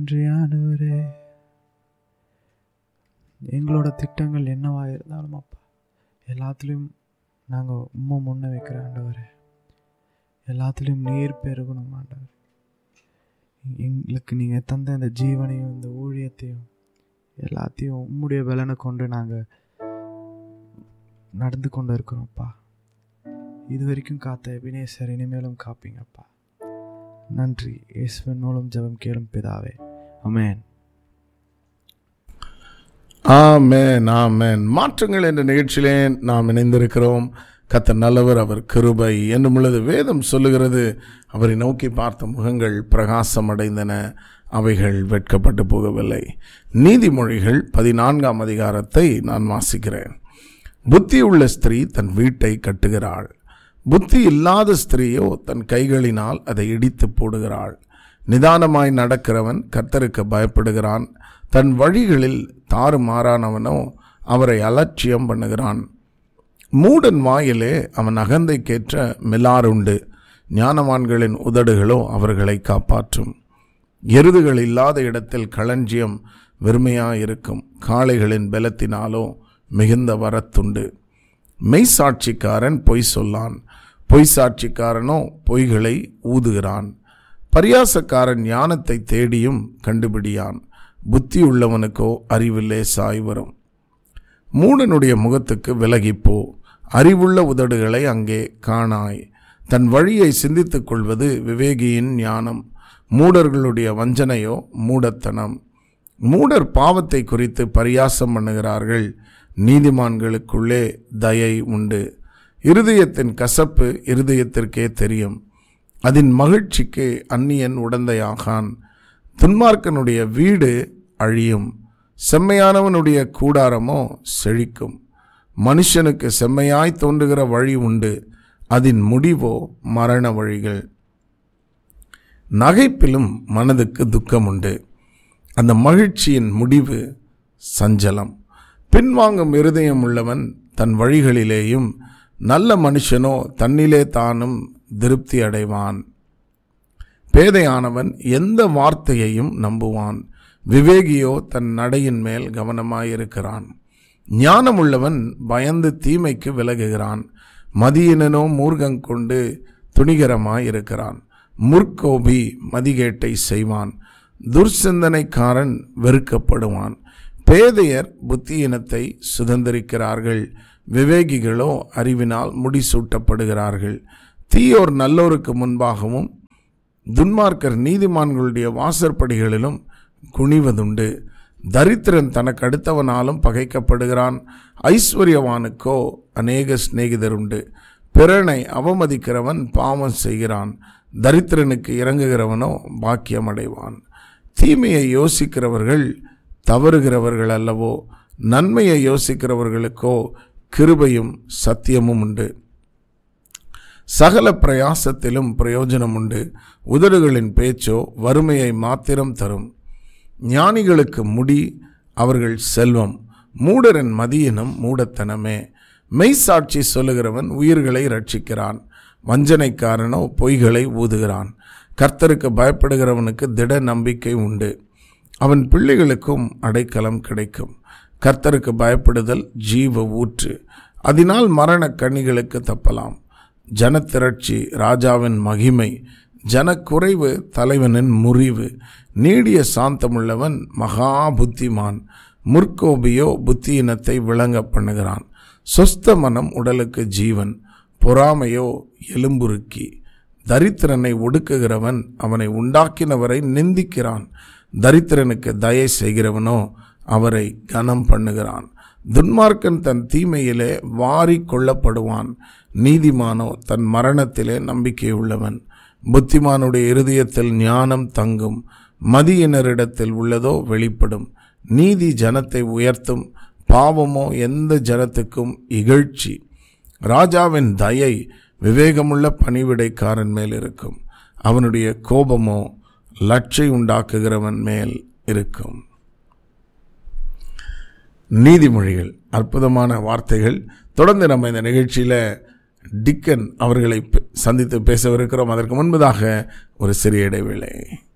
நன்றி ஆண்டவரே எங்களோட திட்டங்கள் என்னவா இருந்தாலும் அப்பா எல்லாத்துலேயும் நாங்கள் உம்மை முன்ன வைக்கிற ஆண்டவரே எல்லாத்துலேயும் நீர் பெருகணும் ஆண்டவர் எங்களுக்கு நீங்கள் தந்த இந்த ஜீவனையும் இந்த ஊழியத்தையும் எல்லாத்தையும் உம்முடைய பலனை கொண்டு நாங்கள் நடந்து கொண்டு இருக்கிறோம்ப்பா இது வரைக்கும் காத்த வினேசர் இனிமேலும் காப்பீங்கப்பா நன்றி இயேசுவின் மூலம் ஜெபம் கேளும் பிதாவே அமேன் ஆமென் ஆமென் மாற்றங்கள் என்ற நிகழ்ச்சியிலே நாம் இணைந்திருக்கிறோம் கத்தர் நல்லவர் அவர் கிருபை என்னும் பொழுது வேதம் சொல்லுகிறது அவரை நோக்கி பார்த்த முகங்கள் பிரகாசம் அடைந்தன அவைகள் வெட்கப்பட்டு போகவில்லை நீதிமொழிகள் பதினான்காம் அதிகாரத்தை நான் வாசிக்கிறேன் புத்தி உள்ள ஸ்திரீ தன் வீட்டை கட்டுகிறாள் புத்தி இல்லாத ஸ்திரீயோ தன் கைகளினால் அதை இடித்து போடுகிறாள் நிதானமாய் நடக்கிறவன் கர்த்தருக்கு பயப்படுகிறான் தன் வழிகளில் தாறுமாறானவனோ அவரை அலட்சியம் பண்ணுகிறான் மூடன் வாயிலே அவன் அகந்தைக்கேற்ற மிலாருண்டு ஞானவான்களின் உதடுகளோ அவர்களை காப்பாற்றும் எருதுகள் இல்லாத இடத்தில் களஞ்சியம் வெறுமையாயிருக்கும் காளைகளின் பலத்தினாலோ மிகுந்த வரத்துண்டு மெய்சாட்சிக்காரன் பொய் சொல்லான் பொய் சாட்சிக்காரனோ பொய்களை ஊதுகிறான் பரியாசக்காரன் ஞானத்தை தேடியும் கண்டுபிடியான் புத்தி உள்ளவனுக்கோ அறிவில்லே சாய் வரும் மூடனுடைய முகத்துக்கு விலகிப்போ அறிவுள்ள உதடுகளை அங்கே காணாய் தன் வழியை சிந்தித்துக் கொள்வது விவேகியின் ஞானம் மூடர்களுடைய வஞ்சனையோ மூடத்தனம் மூடர் பாவத்தை குறித்து பரியாசம் பண்ணுகிறார்கள் நீதிமான்களுக்குள்ளே தயை உண்டு இருதயத்தின் கசப்பு இருதயத்திற்கே தெரியும் அதன் மகிழ்ச்சிக்கு அந்நியன் உடந்தையாகான் துன்மார்க்கனுடைய வீடு அழியும் செம்மையானவனுடைய கூடாரமோ செழிக்கும் மனுஷனுக்கு செம்மையாய் தோன்றுகிற வழி உண்டு அதன் முடிவோ மரண வழிகள் நகைப்பிலும் மனதுக்கு துக்கம் உண்டு அந்த மகிழ்ச்சியின் முடிவு சஞ்சலம் பின்வாங்கும் இருதயம் உள்ளவன் தன் வழிகளிலேயும் நல்ல மனுஷனோ தன்னிலே தானும் திருப்தி அடைவான் பேதையானவன் எந்த வார்த்தையையும் நம்புவான் விவேகியோ தன் நடையின் மேல் கவனமாயிருக்கிறான் ஞானமுள்ளவன் பயந்து தீமைக்கு விலகுகிறான் மதியினனோ மூர்க்கங்கொண்டு துணிகரமாயிருக்கிறான் முற்கோபி மதிகேட்டை செய்வான் துர்சிந்தனைக்காரன் வெறுக்கப்படுவான் பேதையர் புத்தியினத்தை சுதந்திரிக்கிறார்கள் விவேகிகளோ அறிவினால் முடிசூட்டப்படுகிறார்கள் தீயோர் நல்லோருக்கு முன்பாகவும் துன்மார்க்கர் நீதிமான்களுடைய வாசற்படிகளிலும் குனிவதுண்டு தரித்திரன் தனக்கு அடுத்தவனாலும் பகைக்கப்படுகிறான் ஐஸ்வர்யவானுக்கோ அநேக சிநேகிதர் உண்டு பிறனை அவமதிக்கிறவன் பாவம் செய்கிறான் தரித்திரனுக்கு இறங்குகிறவனோ பாக்கியமடைவான் தீமையை யோசிக்கிறவர்கள் தவறுகிறவர்கள் அல்லவோ நன்மையை யோசிக்கிறவர்களுக்கோ கிருபையும் சத்தியமும் உண்டு சகல பிரயாசத்திலும் பிரயோஜனம் உண்டு உதடுகளின் பேச்சோ வறுமையை மாத்திரம் தரும் ஞானிகளுக்கு முடி அவர்கள் செல்வம் மூடரின் மதியினம் மூடத்தனமே மெய்சாட்சி சொல்லுகிறவன் உயிர்களை ரட்சிக்கிறான் வஞ்சனைக்காரனோ பொய்களை ஊதுகிறான் கர்த்தருக்கு பயப்படுகிறவனுக்கு திட நம்பிக்கை உண்டு அவன் பிள்ளைகளுக்கும் அடைக்கலம் கிடைக்கும் கர்த்தருக்கு பயப்படுதல் ஜீவ ஊற்று அதனால் மரண கண்ணிகளுக்கு தப்பலாம் ஜனத்திரட்சி ராஜாவின் மகிமை ஜனக்குறைவு தலைவனின் முறிவு நீடிய சாந்தமுள்ளவன் மகா புத்திமான் முற்கோபியோ புத்தியினத்தை விளங்க பண்ணுகிறான் சொஸ்த மனம் உடலுக்கு ஜீவன் பொறாமையோ எலும்புருக்கி தரித்திரனை ஒடுக்குகிறவன் அவனை உண்டாக்கினவரை நிந்திக்கிறான் தரித்திரனுக்கு தயை செய்கிறவனோ அவரை கனம் பண்ணுகிறான் துன்மார்க்கன் தன் தீமையிலே வாரி கொள்ளப்படுவான் நீதிமானோ தன் மரணத்திலே நம்பிக்கையுள்ளவன் புத்திமானுடைய இருதயத்தில் ஞானம் தங்கும் மதியினரிடத்தில் உள்ளதோ வெளிப்படும் நீதி ஜனத்தை உயர்த்தும் பாவமோ எந்த ஜனத்துக்கும் இகழ்ச்சி ராஜாவின் தயை விவேகமுள்ள பணிவிடைக்காரன் மேல் இருக்கும் அவனுடைய கோபமோ லட்சை உண்டாக்குகிறவன் மேல் இருக்கும் நீதிமொழிகள் அற்புதமான வார்த்தைகள் தொடர்ந்து நம்ம இந்த நிகழ்ச்சியில் டிக்கன் அவர்களை சந்தித்து பேசவிருக்கிறோம் அதற்கு முன்பதாக ஒரு சிறிய இடைவேளை